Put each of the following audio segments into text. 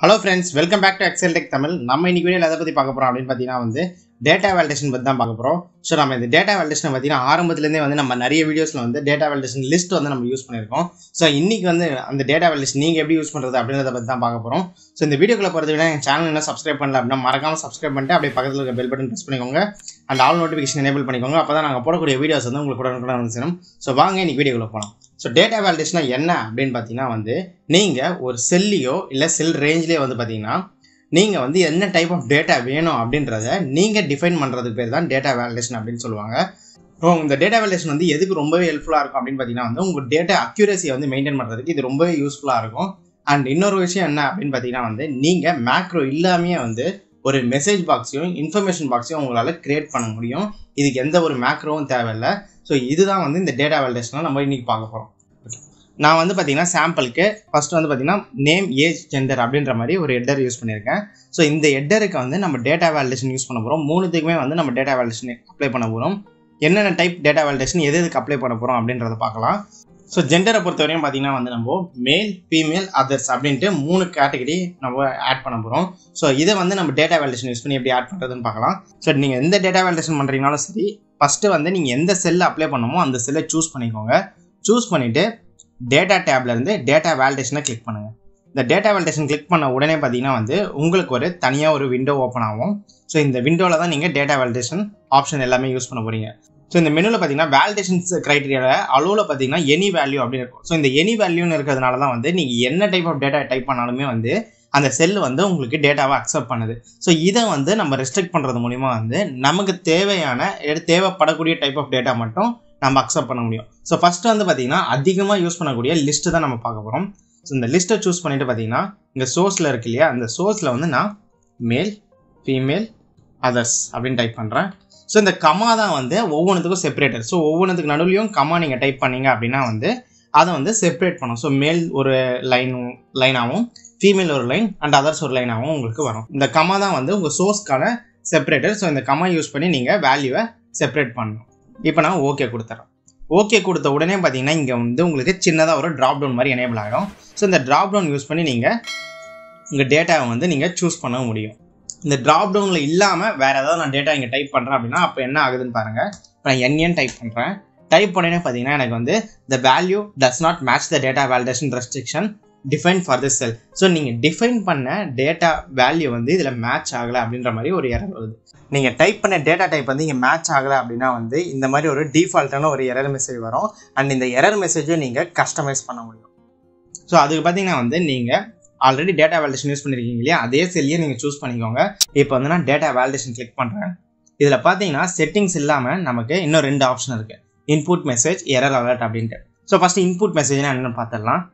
hello friends welcome back to Excel tech Tamil நம்ம இன்னைக்கு வீடியோவில் எதை பற்றி பார்க்க போகிறோம் அப்படின்னு பார்த்தீங்கன்னா வந்து டேட்டா வேலிடேஷன் பற்றி தான் பார்க்க போகிறோம் ஸோ நம்ம இந்த டேட்டா வேலிடேஷன் பார்த்தீங்கன்னா ஆரம்பத்துலேருந்தே வந்து நம்ம நிறைய வீடியோஸில் வந்து டேட்டா வேலிடேஷன் லிஸ்ட் வந்து நம்ம யூஸ் பண்ணியிருக்கோம் ஸோ இன்னைக்கு வந்து அந்த டேட்டா வேலிடேஷன் நீங்கள் எப்படி யூஸ் பண்ணுறது அப்படின்றத பற்றி தான் பார்க்க போகிறோம் ஸோ இந்த வீடியோக்குள்ள போகிறது விட எங்கள் சேனல் என்ன சப்ஸ்கிரைப் பண்ணல அப்படின்னா மறக்காம சப்ஸ்கிரைப் பண்ணிட்டு அப்படியே பக்கத்தில் இருக்க பெல் பட்டன் ப்ரெஸ் பண்ணிக்கோங்க அண்ட் ஆல் நோட்டிஃபிகேஷன் எனேபிள் பண்ணிக்கோங்க அப்போ தான் நாங்கள் போடக்கூடிய வீடியோஸ் வந்து உங்களுக்கு உடனுக்குடன் வந்து சேரும் ஸோ வாங்க இன்னைக்கு வீடியோக்குள்ள போகலாம் ஸோ டேட்டா வேலிடேஷனா என்ன அப்படின்னு பார்த்தீங்கன்னா வந்து நீங்கள் ஒரு செல்லையோ இல்லை செல் ரேஞ்ச்லேயோ வந்து பார்த்தீங்கன்னா நீங்கள் வந்து என்ன டைப் ஆஃப் டேட்டா வேணும் அப்படின்றத நீங்கள் டிஃபைன் பண்ணுறதுக்கு பேர் தான் டேட்டா வேலிடேஷன் அப்படின்னு சொல்லுவாங்க ஸோ இந்த டேட்டா வேலிடேஷன் வந்து எதுக்கு ரொம்பவே ஹெல்ப்ஃபுல்லாக இருக்கும் அப்படின்னு பார்த்தீங்கன்னா வந்து உங்கள் டேட்டா அக்யூரேசியை வந்து மெயின்டைன் பண்ணுறதுக்கு இது ரொம்பவே யூஸ்ஃபுல்லாக இருக்கும் அண்ட் இன்னொரு விஷயம் என்ன அப்படின்னு பார்த்தீங்கன்னா வந்து நீங்கள் மேக்ரோ இல்லாமையே வந்து ஒரு மெசேஜ் பாக்ஸையும் இன்ஃபர்மேஷன் பாக்ஸையும் உங்களால் கிரியேட் பண்ண முடியும் இதுக்கு எந்த ஒரு மேக்ரோவும் தேவையில்லை ஸோ இதுதான் வந்து இந்த டேட்டா வேலிடேஷனை நம்ம இன்னைக்கு பார்க்க போகிறோம் நான் வந்து பார்த்தீங்கன்னா சாம்பிளுக்கு ஃபர்ஸ்ட் வந்து பார்த்தீங்கன்னா நேம் ஏஜ் ஜெண்டர் அப்படின்ற மாதிரி ஒரு ஹெட்டர் யூஸ் பண்ணியிருக்கேன் ஸோ இந்த ஹெட்டருக்கு வந்து நம்ம டேட்டா வேலிடேஷன் யூஸ் பண்ண போகிறோம் மூணுத்துக்குமே வந்து நம்ம டேட்டா வேலிடேஷன் அப்ளை பண்ண போகிறோம் என்னென்ன டைப் டேட்டா வேலிடேஷன் எது எதுக்கு அப்ளை பண்ண போகிறோம் அப்படின்றத பார்க்கலாம் ஸோ ஜெண்டரை பொறுத்தவரையும் பார்த்தீங்கன்னா வந்து நம்ம மேல் ஃபீமேல் அதர்ஸ் அப்படின்ட்டு மூணு கேட்டகரி நம்ம ஆட் பண்ண போகிறோம் ஸோ இதை வந்து நம்ம டேட்டா வேலிடேஷன் யூஸ் பண்ணி எப்படி ஆட் பண்ணுறதுன்னு பார்க்கலாம் ஸோ நீங்கள் எந்த டேட்டா வேலிடேஷன் பண்ணுறீங்கனாலும் சரி ஃபஸ்ட்டு வந்து நீங்கள் எந்த செல்லை அப்ளை பண்ணமோ அந்த செல்லை சூஸ் பண்ணிக்கோங்க சூஸ் பண்ணிவிட்டு டேட்டா டேப்ல இருந்து டேட்டா வேலிடேஷனை கிளிக் பண்ணுங்க இந்த டேட்டா வேலிடேஷன் கிளிக் பண்ண உடனே பார்த்தீங்கன்னா வந்து உங்களுக்கு ஒரு தனியாக ஒரு விண்டோ ஓப்பன் ஆகும் ஸோ இந்த விண்டோவில் தான் நீங்கள் டேட்டா வேலிடேஷன் ஆப்ஷன் எல்லாமே யூஸ் பண்ண போறீங்க ஸோ இந்த மெனுவில் பார்த்தீங்கன்னா வேலிடேஷன்ஸ் கிரைட்டீரியாவில் அளவில் பார்த்தீங்கன்னா எனி வேல்யூ அப்படின்னு இருக்கும் ஸோ இந்த எனி வேல்யூன்னு இருக்கிறதுனால தான் வந்து நீங்கள் என்ன டைப் ஆஃப் டேட்டா டைப் பண்ணாலுமே வந்து அந்த செல் வந்து உங்களுக்கு டேட்டாவை அக்செப்ட் பண்ணுது ஸோ இதை வந்து நம்ம ரெஸ்ட்ரிக்ட் பண்ணுறது மூலிமா வந்து நமக்கு தேவையான எடு- தேவைப்படக்கூடிய டைப் ஆஃப் டேட்டா மட்டும் நம்ம அக்செப்ட் பண்ண முடியும் ஸோ ஃபர்ஸ்ட் வந்து பார்த்தீங்கன்னா அதிகமாக யூஸ் பண்ணக்கூடிய லிஸ்ட்டு தான் நம்ம பார்க்க போகிறோம் ஸோ இந்த லிஸ்ட்டை சூஸ் பண்ணிட்டு பார்த்தீங்கன்னா இங்கே சோர்ஸில் இருக்கு இல்லையா அந்த சோர்ஸில் வந்து நான் மேல் ஃபீமேல் அதர்ஸ் அப்படின்னு டைப் பண்ணுறேன் ஸோ இந்த கமா தான் வந்து ஒவ்வொன்றுத்துக்கும் செப்பரேட்டர் ஸோ ஒவ்வொன்றுத்துக்கு நடுவுலையும் கமா நீங்கள் டைப் பண்ணீங்க அப்படின்னா வந்து அதை வந்து செப்பரேட் பண்ணும் ஸோ மேல் ஒரு லைன் லைனாகவும் ஃபீமேல் ஒரு லைன் அண்ட் அதர்ஸ் ஒரு லைனாகவும் உங்களுக்கு வரும் இந்த கமா தான் வந்து உங்கள் சோர்ஸ்க்கான செப்பரேட்டர் ஸோ இந்த கமா யூஸ் பண்ணி நீங்கள் வேல்யூவை செப்பரேட் பண்ணணும் இப்போ நான் ஓகே கொடுத்துறேன் ஓகே கொடுத்த உடனே பார்த்தீங்கன்னா இங்கே வந்து உங்களுக்கு சின்னதாக ஒரு ட்ராப் டவுன் மாதிரி எனேபிள் ஆகிடும் ஸோ இந்த ட்ராப் டவுன் யூஸ் பண்ணி நீங்கள் உங்கள் டேட்டாவை வந்து நீங்கள் சூஸ் பண்ண முடியும் இந்த ட்ராப் டவுனில் இல்லாமல் வேறு ஏதாவது நான் டேட்டா இங்கே டைப் பண்ணுறேன் அப்படின்னா அப்போ என்ன ஆகுதுன்னு பாருங்கள் இப்போ நான் என்என் டைப் பண்ணுறேன் டைப் பண்ணேனே பார்த்தீங்கன்னா எனக்கு வந்து the value does not match the data validation restriction define for the cell so நீங்கள் டிஃபைன் பண்ண டேட்டா வேல்யூ வந்து இதில் மேட்ச் ஆகலை அப்படின்ற மாதிரி ஒரு எரர் வருது நீங்கள் டைப் பண்ண டேட்டா டைப் வந்து இங்கே மேட்ச் ஆகலை அப்படின்னா வந்து இந்த மாதிரி ஒரு டிஃபால்ட்டான ஒரு எரர் மெசேஜ் வரும் அண்ட் இந்த எரர் மெசேஜை நீங்கள் கஸ்டமைஸ் பண்ண முடியும் ஸோ அதுக்கு பார்த்தீங்கன்னா வந்து நீங்கள் ஆல்ரெடி டேட்டா வேலிடேஷன் யூஸ் பண்ணியிருக்கீங்க இல்லையா அதே செல்லையே நீங்கள் சூஸ் பண்ணிக்கோங்க இப்போ வந்து நான் டேட்டா வேலிடேஷன் கிளிக் பண்ணுறேன் இதில் பார்த்தீங்கன்னா செட்டிங்ஸ் இல்லாமல் நமக்கு இன்னும் ரெண்டு ஆப்ஷன் இருக்குது இன்புட் மெசேஜ் எரர் அலர்ட் அப்படின்ட்டு ஸோ ஃபஸ்ட்டு இன்புட் மெசேஜ்னா என்னென்னு பார்த்துடலாம்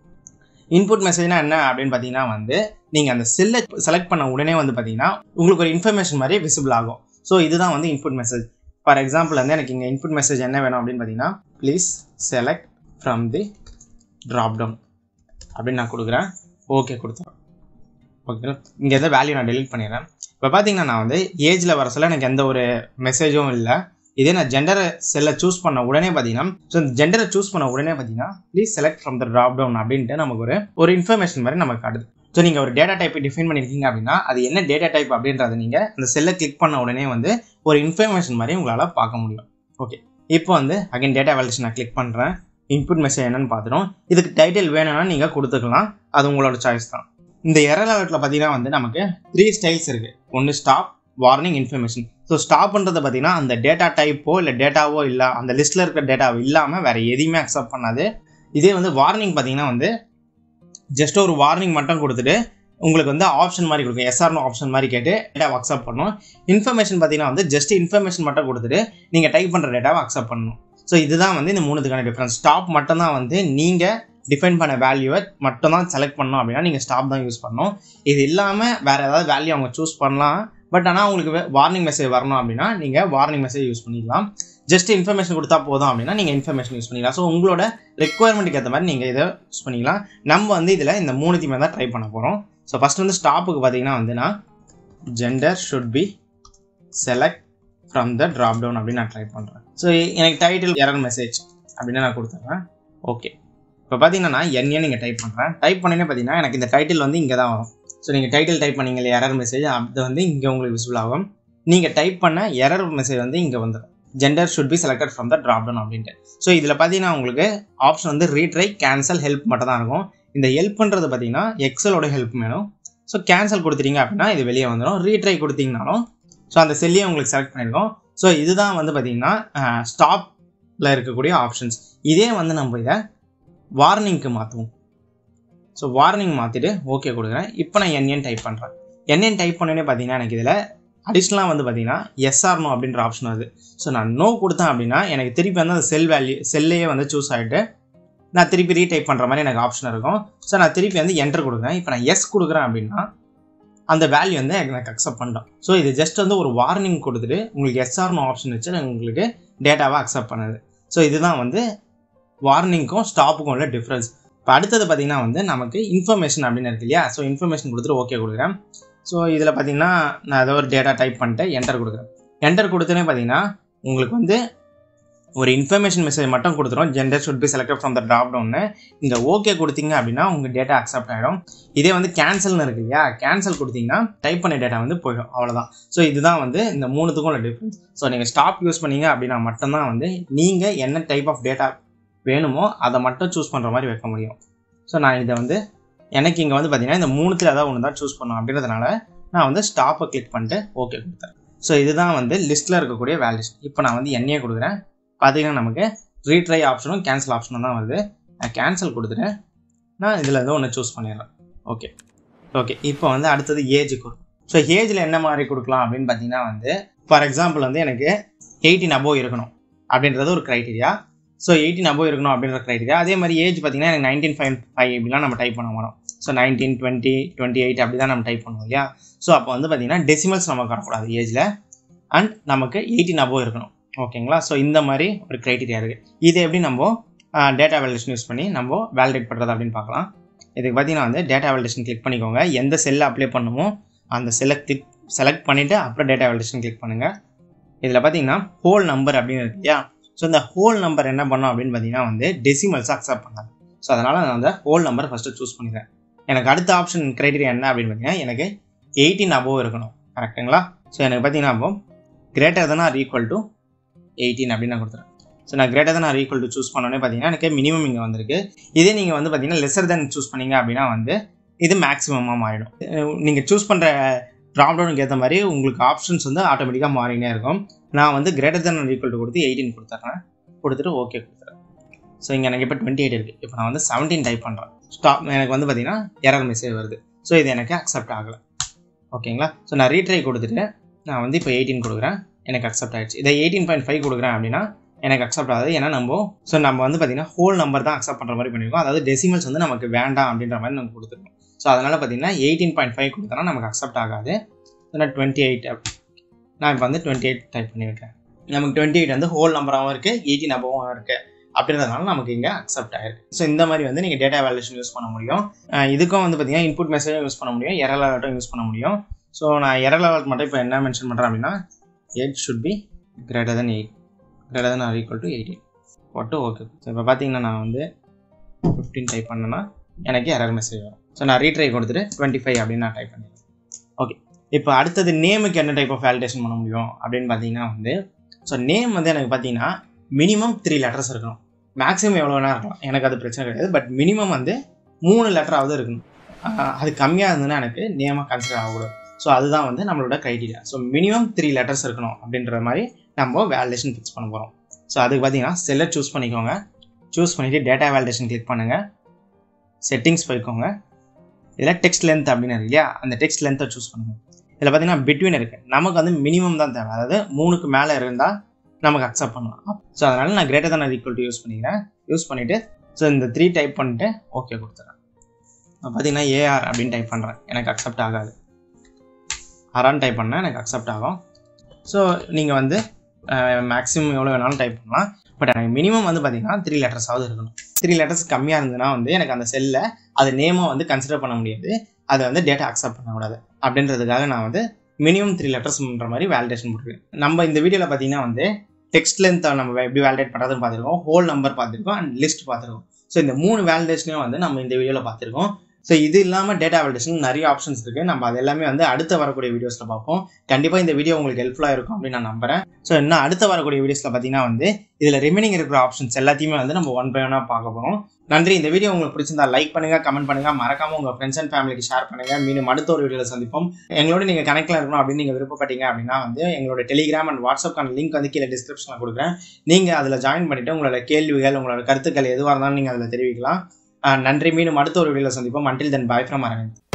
இன்புட் மெசேஜ்னா என்ன அப்படின்னு பார்த்தீங்கன்னா வந்து நீங்கள் அந்த செல்லை செலக்ட் பண்ண உடனே வந்து பார்த்தீங்கன்னா உங்களுக்கு ஒரு இன்ஃபர்மேஷன் மாதிரி விசிபிள் ஆகும் ஸோ இதுதான் வந்து இன்புட் மெசேஜ் ஃபார் எக்ஸாம்பிள் வந்து எனக்கு இங்கே இன்புட் மெசேஜ் என்ன வேணும் அப்படின்னு பார்த்தீங்கன்னா please select from the drop down அப்படின்னு நான் கொடுக்குறேன் ஓகே கொடுத்துறேன் ஓகேங்களா இங்கே எந்த வேல்யூ நான் டெலீட் பண்ணிடுறேன் இப்போ பார்த்தீங்கன்னா நான் வந்து ஏஜில் வர சொல்ல எனக்கு எந்த ஒரு மெசேஜும் இல்லை இதே நான் ஜெண்டரை செல்லை சூஸ் பண்ண உடனே பார்த்தீங்கன்னா ஸோ இந்த ஜெண்டரை சூஸ் பண்ண உடனே பார்த்தீங்கன்னா please select from the drop down அப்படின்ட்டு நமக்கு ஒரு ஒரு இன்ஃபர்மேஷன் மாதிரி நமக்கு காட்டுது ஸோ நீங்கள் ஒரு டேட்டா டைப்பை டிஃபைன் பண்ணியிருக்கீங்க அப்படின்னா அது என்ன டேட்டா டைப் அப்படின்றத நீங்கள் அந்த செல்லை கிளிக் பண்ண உடனே வந்து ஒரு இன்ஃபர்மேஷன் மாதிரி உங்களால் பார்க்க முடியும் ஓகே இப்போ வந்து அகைன் டேட்டா வேலிடேஷன் நான் கிளிக் பண்ணுறேன் இன்புட் மெசேஜ் என்னன்னு பார்த்துடும் இதுக்கு டைட்டில் வேணும்னா நீங்கள் கொடுத்துக்கலாம் அது உங்களோட சாய்ஸ் தான் இந்த எரர் அலர்ட்டில் பார்த்தீங்கன்னா வந்து நமக்கு த்ரீ ஸ்டைல்ஸ் இருக்குது ஒன்று ஸ்டாப் வார்னிங் இன்ஃபர்மேஷன் ஸோ ஸ்டாப்ன்றது பார்த்தீங்கன்னா அந்த டேட்டா டைப்போ இல்லை டேட்டாவோ இல்லை அந்த லிஸ்ட்டில் இருக்கிற டேட்டாவோ இல்லாமல் வேறு எதையுமே அக்செப்ட் பண்ணாது இதே வந்து வார்னிங் பார்த்தீங்கன்னா வந்து ஜஸ்ட் ஒரு வார்னிங் மட்டும் கொடுத்துட்டு உங்களுக்கு வந்து ஆப்ஷன் மாதிரி கொடுக்கும் எஸ்ஆர்னோ ஆப்ஷன் மாதிரி கேட்டு டேட்டாவை அக்செப்ட் பண்ணும் இன்ஃபர்மேஷன் பார்த்தீங்கன்னா வந்து ஜஸ்ட் இன்ஃபர்மேஷன் மட்டும் கொடுத்துட்டு நீங்கள் டைப் பண்ணுற டேட்டாவை அக்செப்ட் பண்ணணும் ஸோ இதுதான் வந்து இந்த மூணுத்துக்கான டிஃப்ரென்ஸ் ஸ்டாப் மட்டும் தான் வந்து நீங்கள் டிஃபைன் பண்ண வேல்யூவை மட்டும் தான் செலக்ட் பண்ணணும் அப்படின்னா நீங்கள் ஸ்டாப் தான் யூஸ் பண்ணணும் இது இல்லாமல் வேறு ஏதாவது வேல்யூ அவங்க சூஸ் பண்ணலாம் பட் ஆனால் உங்களுக்கு வார்னிங் மெசேஜ் வரணும் அப்படின்னா நீங்கள் வார்னிங் மெசேஜ் யூஸ் பண்ணிக்கலாம் ஜஸ்ட் இன்ஃபர்மேஷன் கொடுத்தா போதும் அப்படின்னா நீங்கள் இன்ஃபர்மேஷன் யூஸ் பண்ணிக்கலாம் ஸோ உங்களோட ரெக்குவயர்மெண்ட்டுக்கு ஏற்ற மாதிரி நீங்கள் இதை யூஸ் பண்ணிக்கலாம் நம்ம வந்து இதில் இந்த மூணுத்தையுமே தான் ட்ரை பண்ண போகிறோம் ஸோ ஃபஸ்ட் வந்து ஸ்டாப்புக்கு பார்த்தீங்கன்னா வந்து நான் gender should be select from the drop down அப்படின்னு நான் ட்ரை பண்ணுறேன் ஸோ எனக்கு டைட்டில் எரர் மெசேஜ் அப்படின்னு நான் கொடுத்துட்றேன் ஓகே இப்போ பார்த்தீங்கன்னா நான் என்ஏ நீங்கள் டைப் பண்ணுறேன் டைப் பண்ணினே பார்த்தீங்கன்னா எனக்கு இந்த டைட்டில் வந்து இங்கே தான் வரும் ஸோ நீங்கள் டைட்டில் டைப் பண்ணீங்க இல்லையா எரர் மெசேஜ் அது வந்து இங்கே உங்களுக்கு விசிபிள் ஆகும் நீங்கள் டைப் பண்ண எரர் மெசேஜ் வந்து இங்கே வந்துடும் gender should be selected from the drop down அப்படின்ட்டு ஸோ இதில் பார்த்தீங்கன்னா உங்களுக்கு ஆப்ஷன் வந்து ரீட்ரை கேன்சல் ஹெல்ப் மட்டும் தான் இருக்கும் இந்த ஹெல்ப் பண்ணுறது பார்த்தீங்கன்னா எக்ஸலோட ஹெல்ப் வேணும் ஸோ கேன்சல் கொடுத்துட்டீங்க அப்படின்னா இது வெளியே வந்துடும் ரீட்ரை கொடுத்தீங்கனாலும் ஸோ அந்த செல்லையே உங்களுக்கு செலக்ட் பண்ணியிருக்கோம் ஸோ இதுதான் வந்து பார்த்தீங்கன்னா ஸ்டாப்பில் இருக்கக்கூடிய ஆப்ஷன்ஸ் இதே வந்து நம்ம இதை வார்னிங்க்கு மாற்றுவோம் ஸோ வார்னிங் மாற்றிட்டு ஓகே கொடுக்குறேன் இப்போ நான் என்என் டைப் பண்ணுறேன் என்என் டைப் பண்ணோன்னே பார்த்தீங்கன்னா எனக்கு இதில் அடிஷ்னலாக வந்து பார்த்தீங்கன்னா எஸ்ஆர் நோ அப்படின்ற ஆப்ஷன் வருது ஸோ நான் நோ கொடுத்தேன் அப்படின்னா எனக்கு திருப்பி வந்து அந்த செல் வேல்யூ செல்லையே வந்து சூஸ் ஆகிட்டு நான் திருப்பி ரீடைப் பண்ணுற மாதிரி எனக்கு ஆப்ஷன் இருக்கும் ஸோ நான் திருப்பி வந்து என்டர் கொடுக்குறேன் இப்போ நான் எஸ் கொடுக்குறேன் அப்படின்னா அந்த வேல்யூ வந்து எனக்கு அக்செப்ட் பண்ணிட்டோம் ஸோ இது ஜஸ்ட் வந்து ஒரு வார்னிங் கொடுத்துட்டு உங்களுக்கு எஸ்ஆர்னோ ஆப்ஷன் வச்சு உங்களுக்கு டேட்டாவை அக்செப்ட் பண்ணுது ஸோ இதுதான் வந்து வார்னிங்க்கும் ஸ்டாப்புக்கும் உள்ள டிஃப்ரென்ஸ் இப்போ அடுத்தது பார்த்தீங்கன்னா வந்து நமக்கு இன்ஃபர்மேஷன் அப்படின்னு இருக்கு இல்லையா ஸோ இன்ஃபர்மேஷன் கொடுத்துட்டு ஓகே கொடுக்குறேன் ஸோ இதில் பார்த்தீங்கன்னா நான் ஏதோ ஒரு டேட்டா டைப் பண்ணிட்டு என்டர் கொடுக்குறேன் என்டர் கொடுத்தோன்னே பார்த்தீங்கன்னா உங்களுக்கு வந்து ஒரு இன்ஃபர்மேஷன் மெசேஜ் மட்டும் கொடுத்துரும் gender should be selected from the drop டவுன்னு இங்கே ஓகே கொடுத்தீங்க அப்படின்னா உங்கள் டேட்டா அக்செப்ட் ஆகிடும் இதே வந்து கேன்சல்னு இருக்கு இல்லையா கேன்சல் கொடுத்தீங்கன்னா டைப் பண்ண டேட்டா வந்து போயிடும் அவ்வளோதான் ஸோ இதுதான் வந்து இந்த மூணுத்துக்கும் உள்ள டிஃப்ரென்ஸ் ஸோ நீங்கள் ஸ்டாப் யூஸ் பண்ணீங்க அப்படின்னா மட்டும்தான் வந்து நீங்கள் என்ன டைப் ஆஃப் டேட்டா வேணுமோ அதை மட்டும் சூஸ் பண்ணுற மாதிரி வைக்க முடியும் ஸோ நான் இதை வந்து எனக்கு இங்கே வந்து பார்த்தீங்கன்னா இந்த மூணுத்தில் ஏதாவது ஒன்று தான் சூஸ் பண்ணணும் அப்படின்றதுனால நான் வந்து ஸ்டாப்பை கிளிக் பண்ணிட்டு ஓகே கொடுத்தேன் ஸோ இதுதான் வந்து லிஸ்ட்டில் இருக்கக்கூடிய வேல்யூஸ் இப்போ நான் வந்து எண்ணெயை கொடுக்குறேன் பார்த்தீங்கன்னா நமக்கு ரீட்ரை ஆப்ஷனும் கேன்சல் ஆப்ஷனும் தான் வருது நான் கேன்சல் கொடுத்துட்டு நான் இதில் இருந்து ஒன்று சூஸ் பண்ணிடுறேன் ஓகே ஓகே இப்போ வந்து அடுத்தது ஏஜுக்கு ஸோ ஏஜில் என்ன மாதிரி கொடுக்கலாம் அப்படின்னு பார்த்தீங்கன்னா வந்து ஃபார் எக்ஸாம்பிள் வந்து எனக்கு எயிட்டீன் அபோவ் இருக்கணும் அப்படின்றது ஒரு க்ரைட்டீரியா ஸோ எயிட்டீன் அபோவ் இருக்கணும் அப்படின்ற க்ரைட்டீரியா அதே மாதிரி ஏஜ் பார்த்தீங்கன்னா எனக்கு நைன்டீன் ஃபைவ் ஃபைவ் இப்படிலாம் நம்ம டைப் பண்ண மாட்டோம் so nineteen twenty twenty eight அப்படி தான் நம்ம டைப் பண்ணுவோம் இல்லையா ஸோ அப்போ வந்து பார்த்தீங்கன்னா டெசிமல்ஸ் நமக்கு வரக்கூடாது ஏஜில் அண்ட் நமக்கு எயிட்டீன் அபோவ் இருக்கணும் ஓகேங்களா ஸோ இந்த மாதிரி ஒரு க்ரைட்டீரியா இருக்குது இது எப்படி நம்ம டேட்டா வேலிடேஷன் யூஸ் பண்ணி நம்ம வேலிடேட் பண்ணுறது அப்படின்னு பார்க்கலாம் இதுக்கு பார்த்தீங்கன்னா வந்து டேட்டா வேலிடேஷன் கிளிக் பண்ணிக்கோங்க எந்த செல்லை அப்ளை பண்ணுமோ அந்த செல்லை கிளிக் செலக்ட் பண்ணிவிட்டு அப்புறம் டேட்டா வேலிடேஷன் கிளிக் பண்ணுங்கள் இதில் பார்த்தீங்கன்னா ஹோல் நம்பர் அப்படின்னு இருக்கு இல்லையா ஸோ இந்த ஹோல் நம்பர் என்ன பண்ணோம் அப்படின்னு பார்த்தீங்கன்னா வந்து டெசிமல்ஸ் அக்செப்ட் பண்ணாது ஸோ அதனால் நான் அந்த ஹோல் நம்பர் ஃபஸ்ட்டு சூஸ் பண்ணிக்கிறேன் எனக்கு அடுத்த ஆப்ஷன் க்ரைட்டீரியா என்ன அப்படின்னு பார்த்தீங்கன்னா எனக்கு எயிட்டீன் அபோவ் இருக்கணும் கரெக்டுங்களா ஸோ எனக்கு பார்த்தீங்கன்னா அப்போ greater than or equal to eighteen அப்படின்னு நான் கொடுத்துறேன் ஸோ நான் greater than or equal to choose பண்ணோன்னே பார்த்தீங்கன்னா எனக்கு மினிமம் இங்கே வந்திருக்கு இதே நீங்கள் வந்து பார்த்தீங்கன்னா லெஸர் தென் சூஸ் பண்ணீங்க அப்படின்னா வந்து இது மேக்ஸிமமாக மாறிடும் நீங்கள் சூஸ் பண்ணுற ட்ராப் டவுனுக்கு ஏற்ற மாதிரி உங்களுக்கு ஆப்ஷன்ஸ் வந்து ஆட்டோமேட்டிக்காக மாறினே இருக்கும் நான் வந்து கிரேட்டர் தென் ஈக்குவல் டு கொடுத்து எயிட்டீன் கொடுத்துட்றேன் கொடுத்துட்டு ஓகே கொடுத்துறேன் ஸோ இங்கே எனக்கு இப்போ டுவெண்ட்டி எயிட் இருக்குது இப்போ நான் வந்து செவன்டீன் டைப் பண்ணுறேன் ஸ்டாப் எனக்கு வந்து பார்த்தீங்கன்னா எரர் மெசேஜ் வருது ஸோ இது எனக்கு அக்செப்ட் ஆகலை ஓகேங்களா ஸோ நான் ரீட்ரை கொடுத்துட்டு நான் வந்து இப்போ எயிட்டீன் கொடுக்குறேன் எனக்கு அக்செப்ட் ஆகிடுச்சு இதை எயிட்டீன் பாயிண்ட் ஃபைவ் கொடுக்குறேன் அப்படின்னா எனக்கு அக்செப்ட் ஆகுது ஏன்னா நம்ம ஸோ நம்ம வந்து பார்த்தீங்கன்னா ஹோல் நம்பர் தான் அக்செப்ட் பண்ணுற மாதிரி பண்ணியிருக்கோம் அதாவது டெசிமல்ஸ் வந்து நமக்கு வேண்டாம் அப்படின்ற மாதிரி நம்ம கொடுத்துருக்கோம் ஸோ அதனால் பார்த்தீங்கன்னா எயிட்டீன் பாயிண்ட் ஃபைவ் கொடுத்தோன்னா நமக்கு அக்செப்ட் ஆகாது நான் டுவெண்ட்டி எயிட் நான் இப்போ வந்து டுவெண்ட்டி எயிட் டைப் பண்ணியிருக்கேன் நமக்கு டுவெண்ட்டி எயிட் வந்து ஹோல் நம்பராகவும் இருக்குது எயிட்டீன் அபவும் இருக்குது அப்படின்றதுனால நமக்கு இங்கே அக்செப்ட் ஆயிருக்கு ஸோ இந்த மாதிரி வந்து நீங்கள் டேட்டா வேல்யூஷன் யூஸ் பண்ண முடியும் இதுக்கும் வந்து பார்த்தீங்கன்னா இன்புட் மெசேஜும் யூஸ் பண்ண முடியும் எரல் அலர்ட்டும் யூஸ் பண்ண முடியும் ஸோ நான் எரல் அலர்ட் மட்டும் இப்போ என்ன மென்ஷன் பண்ணுறேன் அப்படின்னா eight should be greater than eight greater than or equal to eighteen போட்டு ஓகே ஸோ இப்போ பார்த்தீங்கன்னா நான் வந்து ஃபிஃப்டீன் டைப் பண்ணேன்னா எனக்கு எரர் மெசேஜ் வரும் ஸோ நான் ரீட்ரை கொடுத்துட்டு டுவெண்ட்டி ஃபைவ் அப்படின்னு நான் டைப் பண்ணிடுறேன் ஓகே இப்போ அடுத்தது நேமுக்கு என்ன டைப் ஆஃப் வேலிடேஷன் பண்ண முடியும் அப்படின்னு பார்த்தீங்கன்னா வந்து ஸோ நேம் வந்து எனக்கு பார்த்தீங்கன்னா மினிமம் த்ரீ லெட்டர்ஸ் இருக்கணும் மேக்ஸிமம் எவ்வளோ வேணா இருக்கலாம் எனக்கு அது பிரச்சனை கிடையாது பட் மினிமம் வந்து மூணு லெட்டராவது இருக்கணும் அது கம்மியாக இருந்ததுன்னா எனக்கு நேமாக கன்சிடர் ஆகக்கூடாது ஸோ அதுதான் வந்து நம்மளோட criteria so minimum three letters இருக்கணும் அப்படின்ற மாதிரி நம்ம வேலிடேஷன் ஃபிக்ஸ் பண்ண போகிறோம் ஸோ அதுக்கு பார்த்தீங்கன்னா செல்லை சூஸ் பண்ணிக்கோங்க சூஸ் பண்ணிவிட்டு டேட்டா வேலிடேஷன் கிளிக் பண்ணுங்கள் செட்டிங்ஸ் போய்க்கோங்க இதில் டெக்ஸ்ட் லென்த் அப்படின்னு இருக்கு இல்லையா அந்த டெக்ஸ்ட் லென்த்தை சூஸ் பண்ணுங்கள் இதில் பார்த்தீங்கன்னா பிட்வீன் இருக்குது நமக்கு வந்து மினிமம் தான் தேவை அதாவது மூணுக்கு மேலே இருந்தால் நமக்கு அக்செப்ட் பண்ணலாம் ஸோ அதனால் நான் greater than equal to use பண்ணிக்கிறேன் யூஸ் பண்ணிவிட்டு ஸோ இந்த த்ரீ டைப் பண்ணிட்டு ஓகே கொடுத்துறேன் பார்த்தீங்கன்னா ஏஆர் அப்படின்னு டைப் பண்ணுறேன் எனக்கு அக்செப்ட் ஆகாது ஆரான் டைப் பண்ணால் எனக்கு அக்செப்ட் ஆகும் ஸோ நீங்கள் வந்து மேக்ஸிமம் எவ்வளோ வேணாலும் டைப் பண்ணலாம் பட் எனக்கு மினிமம் வந்து பார்த்தீங்கன்னா த்ரீ லெட்டர்ஸாவது இருக்கணும் த்ரீ லெட்டர்ஸ் கம்மியாக இருந்ததுன்னா வந்து எனக்கு அந்த செல்லில் அது நேமாக வந்து கன்சிடர் பண்ண முடியாது அதை வந்து டேட்டா அக்செப்ட் பண்ணக்கூடாது அப்படின்றதுக்காக நான் வந்து மினிமம் த்ரீ லெட்டர்ஸ்ன்ற மாதிரி வேலிடேஷன் போட்டுருக்கேன் நம்ம இந்த வீடியோவில் பார்த்தீங்கன்னா வந்து டெக்ஸ்ட் லென்த்தை நம்ம எப்படி வேலிடேட் பண்ணுறதுன்னு பார்த்துருக்கோம் ஹோல் நம்பர் பார்த்துருக்கோம் அண்ட் லிஸ்ட் பார்த்துருக்கோம் ஸோ இந்த மூணு வேலிடேஷனையும் வந்து நம்ம இந்த வீடியோவில் பார்த்துருக்கோம் ஸோ இது இல்லாமல் டேட்டா வேலிடேஷன் நிறைய ஆப்ஷன்ஸ் இருக்குது நம்ம அது எல்லாமே வந்து அடுத்த வரக்கூடிய வீடியோஸில் பார்ப்போம் கண்டிப்பாக இந்த வீடியோ உங்களுக்கு ஹெல்ப்ஃபுல்லாக இருக்கும் அப்படின்னு நான் நம்புறேன் ஸோ இன்னும் அடுத்த வரக்கூடிய வீடியோஸில் பார்த்தீங்கன்னா வந்து இதில் ரிமைனிங் இருக்கிற ஆப்ஷன்ஸ் எல்லாத்தையுமே வந்து நம்ம ஒன் பை ஒன்னாக பார்க்க போகிறோம் நன்றி இந்த வீடியோ உங்களுக்கு பிடிச்சிருந்தா லைக் பண்ணுங்க கமெண்ட் பண்ணுங்க மறக்காம உங்க ஃப்ரெண்ட்ஸ் அண்ட் ஃபேமிலிக்கு ஷேர் பண்ணுங்க மீண்டும் அடுத்த ஒரு வீடியோவில் சந்திப்போம் எங்களோட நீங்க கனெக்ட்ல இருக்கணும் அப்படின்னு நீங்க விருப்பப்பட்டீங்க அப்படின்னா வந்து எங்களோட டெலிகிராம் அண்ட் வாட்ஸ்அப்கான லிங்க் வந்து கீழே டிஸ்கிரிப்ஷனில் கொடுக்குறேன் நீங்க அதில் ஜாயின் பண்ணிட்டு உங்களோட கேள்விகள் உங்களோட கருத்துக்கள் எதுவாக இருந்தாலும் நீங்க அதில் தெரிவிக்கலாம் நன்றி மீண்டும் அடுத்த ஒரு வீடியோவில் சந்திப்போம் until then bye from Aravind